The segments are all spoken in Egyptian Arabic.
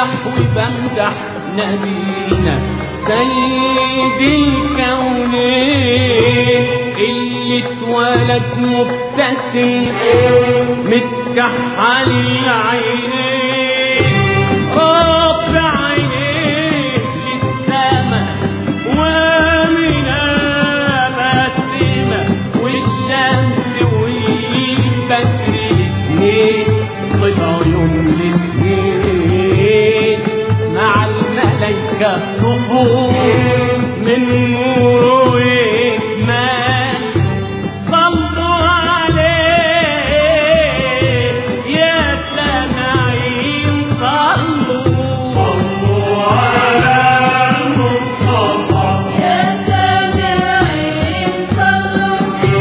بمدح وبمدح نبينا سيد الكونين اللي اتولد مبتسم متكحل العينين رافع عينيه للسما ومن بسمة والشمس والبدر الاثنين طلعوا يوم الاثنين مع الملايكة صفوف من نور وإكمال صلوا عليه يا سامعين صلوا صلوا على المصطفى يا سامعين صلوا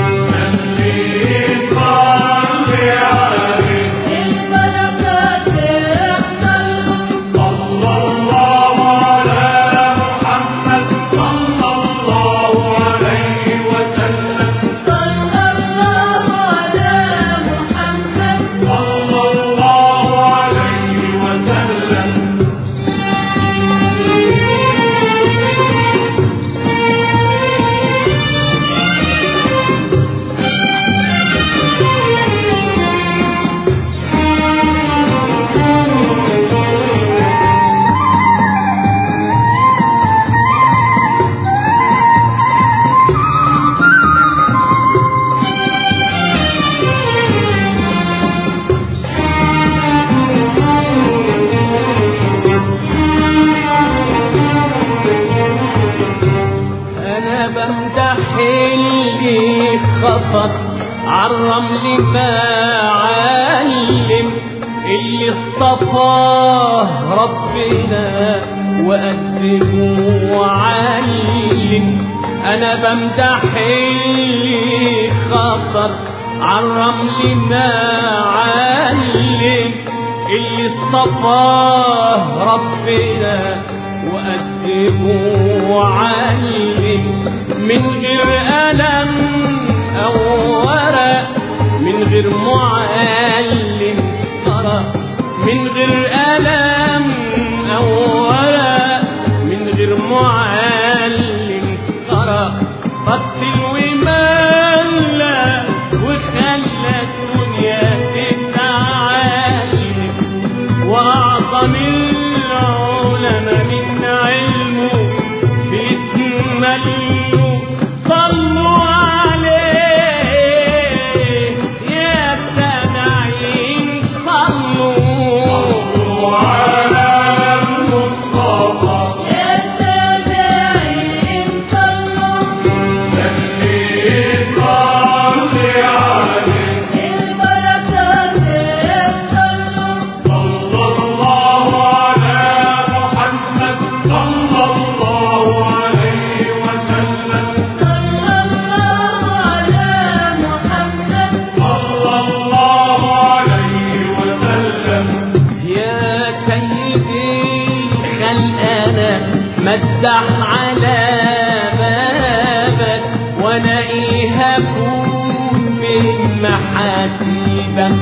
اللي صلي عليه البركات احصلوا صلى الله على محمد صلى الله عليه وسلم صلى الله على محمد صلى الله عليه وسلم انا بمدح اللي خطط عالرمل ما علم اللي اصطفاه ربنا وقدمه وعلم انا بمدح اللي خطر عالرمل ما علم اللي اصطفاه ربنا وأدبه وعلم من غير ألم أو ورق من غير معلم قرأ من غير ألم أو ورق من غير معلم قرأ بطل وملا وخلى الدنيا تتعلم وأعظم العلماء من علمه بيتملوا صلوا عليه يا سامعين صلوا على المصطفى يا سامعين صلوا اللي صلي عليه البركات احصلوا صلى الله على محمد صلى الله عليه وسلم صلى الله على محمد صلى الله عليه وسلم يا سيدي الخلق انا مدح على بابك وانا ايه هكون من محاسيبك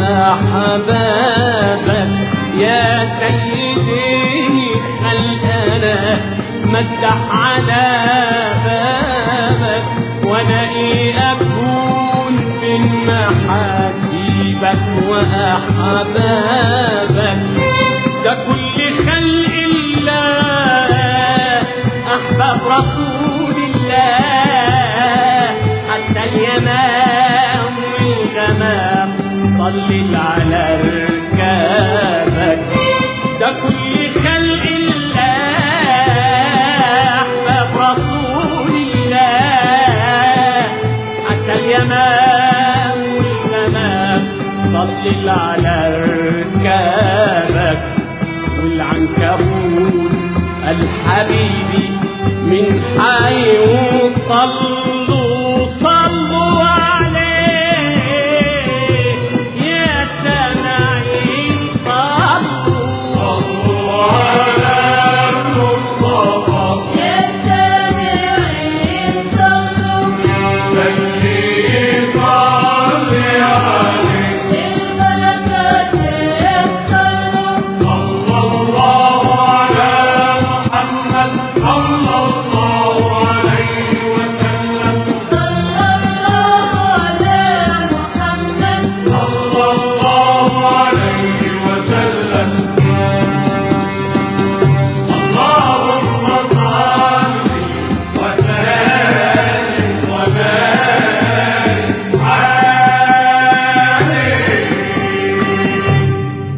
واحبابك يا سيدي الخلق انا مدح على بابك وانا ايه اكون من محاسيبك واحبابك ده كل خلق الله احباب رسول الله حتى اليمام والغمام صلت على ركابك ده كل خلق الله احباب رسول الله حتى اليمام والغمام صلل على ركابك والعنكبوت الحبيبي من حي وصل